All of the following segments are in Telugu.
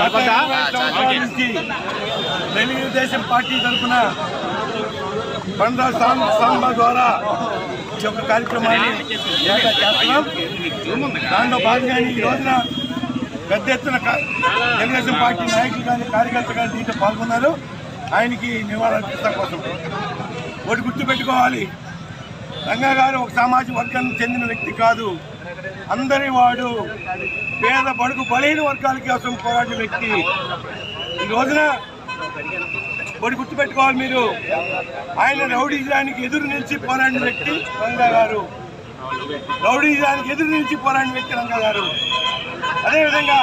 సంవత్సరాల నుంచి తెలుగుదేశం పార్టీ తరఫున బండా సాం సాంబ ద్వారా ఈ యొక్క కార్యక్రమాన్ని ఏర్పాటు చేస్తున్నాం దాంట్లో భాగంగానే ఈ రోజున పెద్ద ఎత్తున కా- తెలుగుదేశం పార్టీ నాయకులు కానీ కార్యకర్తలు కానీ దీంట్లో పాల్గొన్నారు ఆయనకి నివాళులర్పిస్తా కోసం ఒకటి గుర్తుపెట్టుకోవాలి రంగా గారు ఒక సామాజిక వర్గానికి చెందిన వ్యక్తి కాదు అందరి వాడు పేద బడుగు బలహీన వర్గాల కోసం పోరాడిన వ్యక్తి ఈ రోజున ఒకటి గుర్తుపెట్టుకోవాలి మీరు ఆయన రౌడీజానికి ఎదురు నిలిచి పోరాడిన వ్యక్తి రంగా గారు రౌడీజానికి ఎదురు నిలిచి పోరాడిన వ్యక్తి రంగా గారు అదేవిధంగా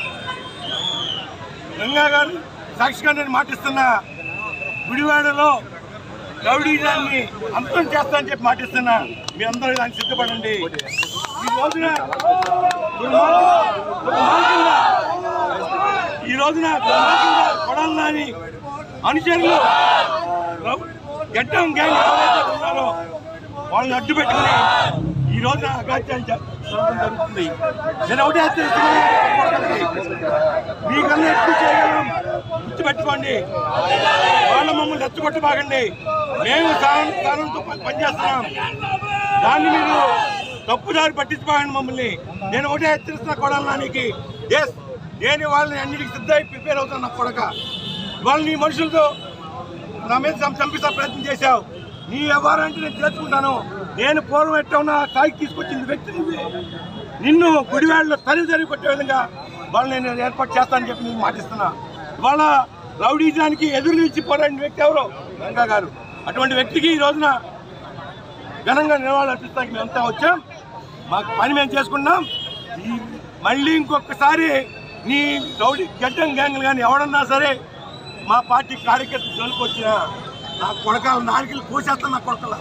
రంగా గారు సాక్షిగా నేను మాటిస్తున్నా గుడివాడలో రౌడీజాన్ని అంతం చేస్తా అని చెప్పి మాటిస్తున్నా మీ అందరూ దానికి సిద్ధపడండి ఈ రోజున దుర్మార్గ- దుర్మార్గంగా ఈ రోజున దుర్మార్గంగా కొడాలని అనుచరులు రౌ- గడ్డం గ్యాంగ్ ఎవరైతే ఉన్నారో వాళ్ళని అడ్డు పెట్టుకుని ఈ రోజున అగాత్యాలు జరగడం జరుగుతుంది నేను ఒకటే హెచ్చరిస్తున్నాను మీకన్నా ఎక్కువ చేయగలం గుర్తుపెట్టుకోండి వాళ్ళ మమ్మల్ని రెచ్చగొట్టు బాగండి మేము స్థానం స్థానంతో పని- పనిచేస్తున్నాం దాన్ని మీరు తప్పుదారి పట్టించుకోండి మమ్మల్ని నేను ఒకటే హెచ్చరిస్తున్నా కొడాలనానికి ఎస్ నేను వాళ్ళని అన్నిటికీ సిద్ధమై ప్రిపేర్ అవుతాను నా కొడక వాళ్ళు నీ మనుషులతో నా మీద చం- చంపిస్తా ప్రయత్నం చేశావు నీ వ్యవహారం అంటే నేను తెలుసుకుంటాను నేను పూర్వం ఎట్లా ఉన్న ఆ స్థాయికి తీసుకొచ్చింది వ్యక్తి నువ్వే నిన్ను గుడివాడలో తల్లి తరిగి కొట్టే విధంగా వాళ్ళని నేను ఏర్పాటు చేస్తానని చెప్పి నేను మాటిస్తున్నా ఇవాళ రౌడీజానికి ఎదురు నిలిచి పోరాడిన వ్యక్తి ఎవరు రంగా గారు అటువంటి వ్యక్తికి ఈ రోజున ఘనంగా నివాళులు అర్పిస్తానికి మేమంతా వచ్చాం మాకు పని మేము చేసుకున్నాం ఈ మళ్ళీ ఇంకొకసారి నీ రౌడీ గడ్డం గ్యాంగ్లు కానీ ఎవడన్నా సరే మా పార్టీ కార్యకర్త జోలికి వచ్చినా నా కొడకాల నాలుగు కోసేస్తాను నా కొడకల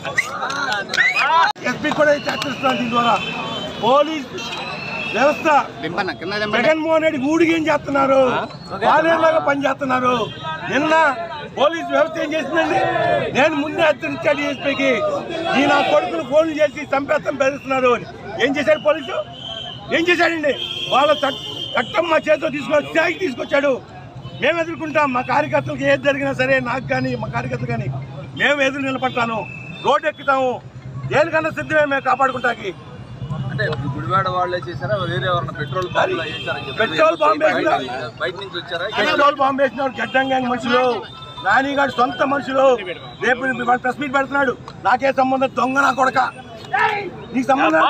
ఎస్పీ కూడా చర్చిస్తున్నాను దీని ద్వారా పోలీస్ వ్యవస్థ దింపన్న కింద దింపండి జగన్మోహన్ రెడ్డి ఊడికి ఏం చేస్తున్నారు బాలేలాగా పని చేస్తున్నారు నిన్న పోలీస్ వ్యవస్థ ఏం చేసిందండి నేను ముందే హెచ్చరించాను డిఎస్పీకి ఈ నా కొడుకును ఫోన్లు చేసి చంపేస్తాం బెదిరిస్తున్నారు అని ఏం చేశారు పోలీసు ఏం చేశాడండి వాళ్ళ చట్- చట్టం మా చేతిలో తీసుకొని స్థాయికి తీసుకొచ్చాడు మేము ఎదుర్కొంటాం మా కార్యకర్తలకు ఏది జరిగినా సరే నాకు కానీ మా కార్యకర్తలు కానీ మేము ఎదురు నిలబడతాను రోడ్డు ఎక్కుతాము దేనికన్నా సిద్ధమే మేము కాపాడుకుంటాకి అంటే గుడివాడ వాళ్ళే చేశారా వేరే ఎవరన్నా పెట్రోల్ బాంబులు వేసారని చెప్పి పెట్రోల్ బాంబు వేసినా? బయట నుంచి వచ్చారా పెట్రోల్ బాంబు వేసిన గడ్డం గ్యాంగ్ మనుషులు నానిగాడు సొంత మనుషులు రేపు వాడు ప్రెస్ మీట్ పెడుతున్నాడు నాకే సంబంధం దొంగ నా కొడక నీకు సంబంధం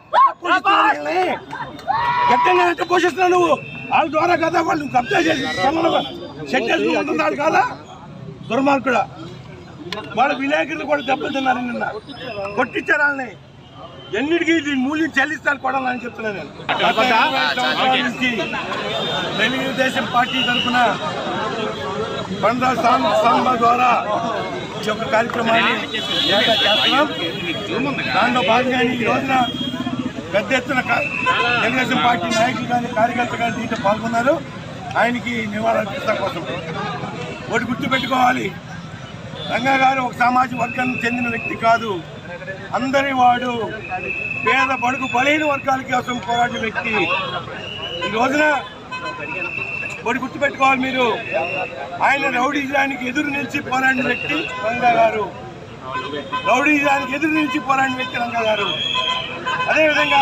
గడ్డంగా అంటే పోషిస్తున్నావు నువ్వు వాళ్ళ ద్వారా కదా వాళ్ళు కబ్జా చేసి సంబంధం సెట్ చేసుకుని ఉంటున్నాడు కదా దుర్మార్గుడా వాళ్ళ విలేకరులు కూడా దెబ్బలు తిన్నారు నిన్న కొట్టించారు వాళ్ళని ఎన్నిటికీ దీని మూల్యం చెల్లిస్తాను కొడాలని చెప్తున్నాను నేను గత ఇరవై సంవత్సరాల నుంచి తెలుగుదేశం పార్టీ తరఫున బండా సాం సాంబ ద్వారా ఈ యొక్క కార్యక్రమాన్ని ఏర్పాటు చేస్తున్నాం దాంట్లో భాగంగానే ఈ రోజున పెద్ద ఎత్తున కా- తెలుగుదేశం పార్టీ నాయకులు కానీ కార్యకర్తలు కానీ దీంట్లో పాల్గొన్నారు ఆయనకి నివాళులర్పిస్తా కోసం ఒకటి గుర్తుపెట్టుకోవాలి రంగా గారు ఒక సామాజిక వర్గానికి చెందిన వ్యక్తి కాదు అందరి వాడు పేద బడుగు బలహీన వర్గాల కోసం పోరాడిన వ్యక్తి ఈ రోజున ఒకటి గుర్తుపెట్టుకోవాలి మీరు ఆయన రౌడీజానికి ఎదురు నిలిచి పోరాడిన వ్యక్తి రంగా గారు రౌడీజానికి ఎదురు నిలిచి పోరాడిన వ్యక్తి రంగా గారు అదేవిధంగా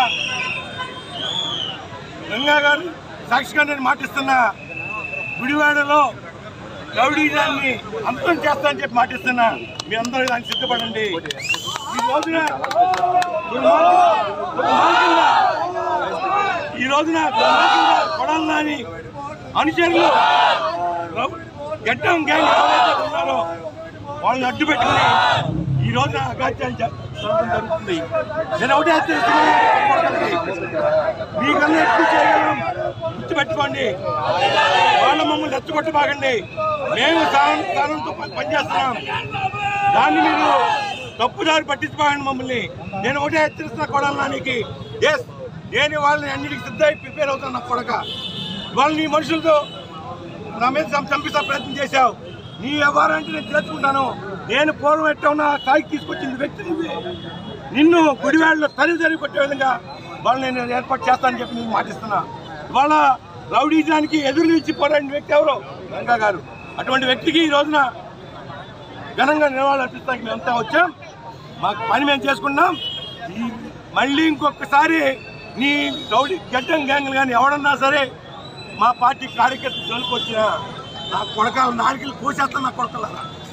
రంగా గారు సాక్షిగా నేను మాటిస్తున్నా గుడివాడలో రౌడీజాన్ని అంతం చేస్తా అని చెప్పి మాటిస్తున్నా మీ అందరూ దానికి సిద్ధపడండి ఈ రోజున దుర్మార్గ- దుర్మార్గంగా ఈ రోజున దుర్మార్గంగా కొడాలని అనుచరులు రౌ- గడ్డం గ్యాంగ్ ఎవరైతే ఉన్నారో వాళ్ళని అడ్డు పెట్టుకుని ఈ రోజున అగాత్యాలు జరగడం జరుగుతుంది నేను ఒకటే హెచ్చరిస్తున్నాను మీకన్నా ఎక్కువ చేయగలం గుర్తుపెట్టుకోండి వాళ్ళ మమ్మల్ని రెచ్చగొట్టు బాగండి మేము స్థానం స్థానంతో పని- పనిచేస్తున్నాం దాన్ని మీరు తప్పుదారి పట్టించుకోండి మమ్మల్ని నేను ఒకటే హెచ్చరిస్తున్నా కొడాలనానికి ఎస్ నేను వాళ్ళని అన్నిటికీ సిద్ధమై ప్రిపేర్ అవుతాను నా కొడక వాళ్ళు నీ మనుషులతో నా మీద చం- చంపిస్తా ప్రయత్నం చేశావు నీ వ్యవహారం అంటే నేను తెలుసుకుంటాను నేను పూర్వం ఎట్లా ఉన్న ఆ స్థాయికి తీసుకొచ్చింది వ్యక్తి నువ్వే నిన్ను గుడివాడలో తల్లి తరిగి కొట్టే విధంగా వాళ్ళని నేను ఏర్పాటు చేస్తానని చెప్పి నేను మాటిస్తున్నా ఇవాళ రౌడీజానికి ఎదురు నిలిచి పోరాడిన వ్యక్తి ఎవరు రంగా గారు అటువంటి వ్యక్తికి ఈ రోజున ఘనంగా నివాళులు అర్పిస్తానికి మేమంతా వచ్చాం మాకు పని మేము చేసుకున్నాం ఈ మళ్ళీ ఇంకొకసారి నీ రౌడీ గడ్డం గ్యాంగ్లు కానీ ఎవడన్నా సరే మా పార్టీ కార్యకర్త జోలికి వచ్చిన నా కొడక నాలుగు కోసేస్తాను నా కొడకల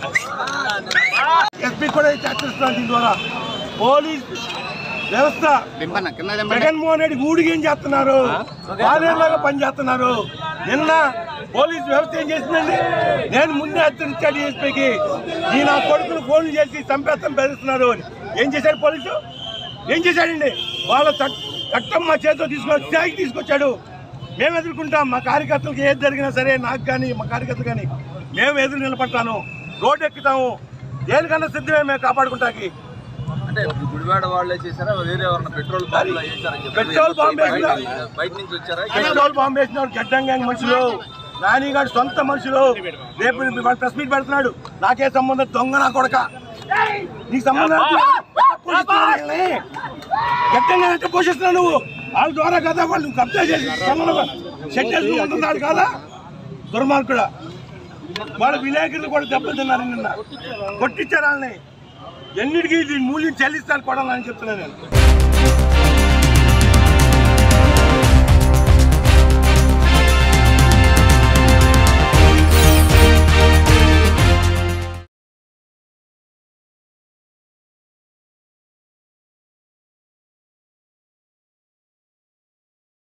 ఎస్పీ కూడా చర్చిస్తున్నాను దీని ద్వారా పోలీస్ వ్యవస్థ జగన్మోహన్ రెడ్డి ఊడికి ఏం చేస్తున్నారు బాలేరులాగా పని చేస్తున్నారు నిన్న పోలీస్ వ్యవస్థ ఏం చేసిందండి నేను ముందే హెచ్చరించాడు డిఎస్పీకి ఈ నా కొడుకును ఫోన్లు చేసి చంపేస్తాం బెదిరిస్తున్నారు అని ఏం చేశాడు పోలీసు ఏం చేశాడండి వాళ్ళ చట్- చట్టం మా చేతిలో తీసుకొని స్థాయికి తీసుకొచ్చాడు మేము ఎదుర్కొంటాం మా కార్యకర్తలకు ఏది జరిగినా సరే నాకు కానీ మా కార్యకర్తలు కానీ మేము ఎదురు నిలబడతాను రోడ్డు ఎక్కుతాము దేనికన్నా సిద్ధమే మేము కాపాడుకుంటాకి అంటే ఇప్పుడు గుడివాడ వాళ్ళే చేశారా వేరే ఎవరన్నా పెట్రోల్ పంపులు వేసారని చెప్పారు పెట్రోల్ పంప్ వేసినా? బయట నుంచి వచ్చారా పెట్రోల్ బాంబు వేసినాడు గడ్డం గ్యాంగ్ మనుషులు నానిగాడు సొంత మనుషులు రేపు వాడు ప్రెస్ మీట్ పెడుతున్నాడు నాకే సంబంధం దొంగ నా కొడక నీకు సంబంధం ఏంటి? పోషిస్తున్నావు వీళ్ళని. గడ్డంగా అంటే పోషిస్తున్నావు నువ్వు వాళ్ళ ద్వారా కదా వాళ్ళు నువ్వు కబ్జా చేసి షెడ్ వేసుకుని ఉంటున్నాడు కాదా దుర్మార్గుడా వాళ్ళ వినాయకులు కూడా దెబ్బలు తిన్నారు నిన్న కొట్టించారు వాళ్ళని ఎన్నిటికీ దీని మూల్యం చెల్లిస్తాను కూడా అని చెప్తున్నాను నేను